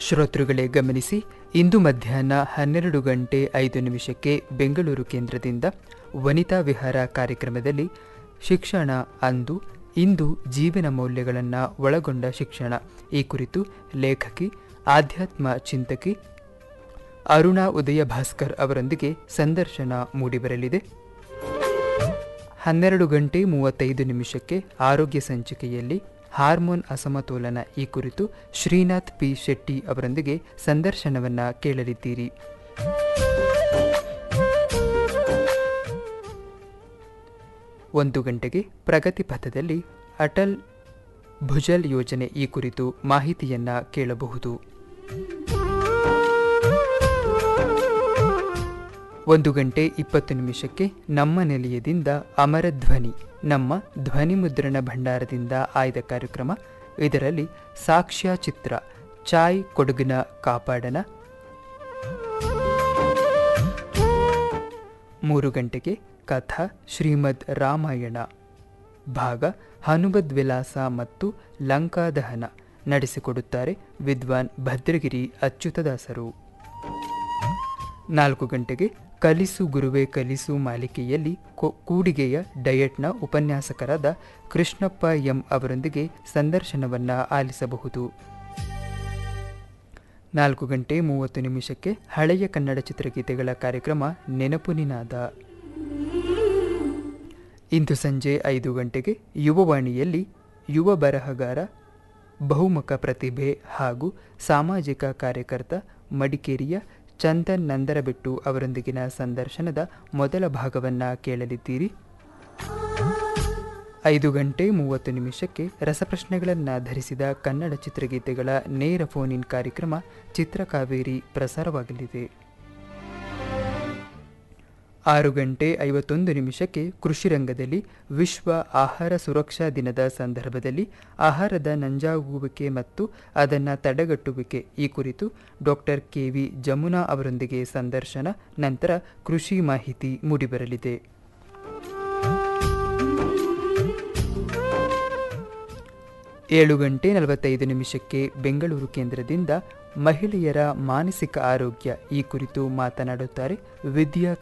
ಶ್ರೋತೃಗಳೇ ಗಮನಿಸಿ ಇಂದು ಮಧ್ಯಾಹ್ನ ಹನ್ನೆರಡು ಗಂಟೆ ಐದು ನಿಮಿಷಕ್ಕೆ ಬೆಂಗಳೂರು ಕೇಂದ್ರದಿಂದ ವನಿತಾ ವಿಹಾರ ಕಾರ್ಯಕ್ರಮದಲ್ಲಿ ಶಿಕ್ಷಣ ಅಂದು ಇಂದು ಜೀವನ ಮೌಲ್ಯಗಳನ್ನು ಒಳಗೊಂಡ ಶಿಕ್ಷಣ ಈ ಕುರಿತು ಲೇಖಕಿ ಆಧ್ಯಾತ್ಮ ಚಿಂತಕಿ ಅರುಣಾ ಉದಯ ಭಾಸ್ಕರ್ ಅವರೊಂದಿಗೆ ಸಂದರ್ಶನ ಮೂಡಿಬರಲಿದೆ ಹನ್ನೆರಡು ಗಂಟೆ ಮೂವತ್ತೈದು ನಿಮಿಷಕ್ಕೆ ಆರೋಗ್ಯ ಸಂಚಿಕೆಯಲ್ಲಿ ಹಾರ್ಮೋನ್ ಅಸಮತೋಲನ ಈ ಕುರಿತು ಶ್ರೀನಾಥ್ ಪಿ ಶೆಟ್ಟಿ ಅವರೊಂದಿಗೆ ಸಂದರ್ಶನವನ್ನ ಕೇಳಲಿದ್ದೀರಿ ಒಂದು ಗಂಟೆಗೆ ಪ್ರಗತಿ ಪಥದಲ್ಲಿ ಅಟಲ್ ಭುಜಲ್ ಯೋಜನೆ ಈ ಕುರಿತು ಮಾಹಿತಿಯನ್ನ ಕೇಳಬಹುದು ಒಂದು ಗಂಟೆ ಇಪ್ಪತ್ತು ನಿಮಿಷಕ್ಕೆ ನಮ್ಮ ನಿಲಯದಿಂದ ಅಮರ ಧ್ವನಿ ನಮ್ಮ ಧ್ವನಿ ಮುದ್ರಣ ಭಂಡಾರದಿಂದ ಆಯ್ದ ಕಾರ್ಯಕ್ರಮ ಇದರಲ್ಲಿ ಸಾಕ್ಷ್ಯ ಚಿತ್ರ ಚಾಯ್ ಕೊಡಗಿನ ಕಾಪಾಡನ ಮೂರು ಗಂಟೆಗೆ ಕಥಾ ಶ್ರೀಮದ್ ರಾಮಾಯಣ ಭಾಗ ಹನುಮದ್ ವಿಲಾಸ ಮತ್ತು ಲಂಕಾದಹನ ನಡೆಸಿಕೊಡುತ್ತಾರೆ ವಿದ್ವಾನ್ ಭದ್ರಗಿರಿ ಅಚ್ಯುತದಾಸರು ನಾಲ್ಕು ಗಂಟೆಗೆ ಕಲಿಸು ಗುರುವೆ ಕಲಿಸು ಮಾಲಿಕೆಯಲ್ಲಿ ಕೊ- ಕೂಡಿಗೆಯ ಡಯಟ್ನ ಉಪನ್ಯಾಸಕರಾದ ಕೃಷ್ಣಪ್ಪ ಎಂ ಅವರೊಂದಿಗೆ ಸಂದರ್ಶನವನ್ನ ಆಲಿಸಬಹುದು ನಾಲ್ಕು ಗಂಟೆ ಮೂವತ್ತು ನಿಮಿಷಕ್ಕೆ ಹಳೆಯ ಕನ್ನಡ ಚಿತ್ರಗೀತೆಗಳ ಕಾರ್ಯಕ್ರಮ ನೆನಪು ನಿನಾದ ಇಂದು ಸಂಜೆ ಐದು ಗಂಟೆಗೆ ಯುವವಾಣಿಯಲ್ಲಿ ಯುವ ಬರಹಗಾರ ಬಹುಮುಖ ಪ್ರತಿಭೆ ಹಾಗೂ ಸಾಮಾಜಿಕ ಕಾರ್ಯಕರ್ತ ಮಡಿಕೇರಿಯ ಚಂದನ್ ನಂದರಬೆಟ್ಟು ಅವರೊಂದಿಗಿನ ಸಂದರ್ಶನದ ಮೊದಲ ಭಾಗವನ್ನ ಕೇಳಲಿದ್ದೀರಿ ಐದು ಗಂಟೆ ಮೂವತ್ತು ನಿಮಿಷಕ್ಕೆ ರಸಪ್ರಶ್ನೆಗಳನ್ನು ಧರಿಸಿದ ಕನ್ನಡ ಚಿತ್ರಗೀತೆಗಳ ನೇರ ಫೋನ್ ಇನ್ ಕಾರ್ಯಕ್ರಮ ಚಿತ್ರಕಾವೇರಿ ಪ್ರಸಾರವಾಗಲಿದೆ ಆರು ಗಂಟೆ ಐವತ್ತೊಂದು ನಿಮಿಷಕ್ಕೆ ಕೃಷಿ ರಂಗದಲ್ಲಿ ವಿಶ್ವ ಆಹಾರ ಸುರಕ್ಷಾ ದಿನದ ಸಂದರ್ಭದಲ್ಲಿ ಆಹಾರದ ನಂಜಾಗುವಿಕೆ ಮತ್ತು ಅದನ್ನು ತಡೆಗಟ್ಟುವಿಕೆ ಈ ಕುರಿತು ಡಾಕ್ಟರ್ ಕೆ ವಿ ಜಮುನಾ ಅವರೊಂದಿಗೆ ಸಂದರ್ಶನ ನಂತರ ಕೃಷಿ ಮಾಹಿತಿ ಮೂಡಿಬರಲಿದೆ ಏಳು ಗಂಟೆ ನಲವತ್ತೈದು ನಿಮಿಷಕ್ಕೆ ಬೆಂಗಳೂರು ಕೇಂದ್ರದಿಂದ ಮಹಿಳೆಯರ ಮಾನಸಿಕ ಆರೋಗ್ಯ ಈ ಕುರಿತು ಮಾತನಾಡುತ್ತಾರೆ ವಿದ್ಯಾ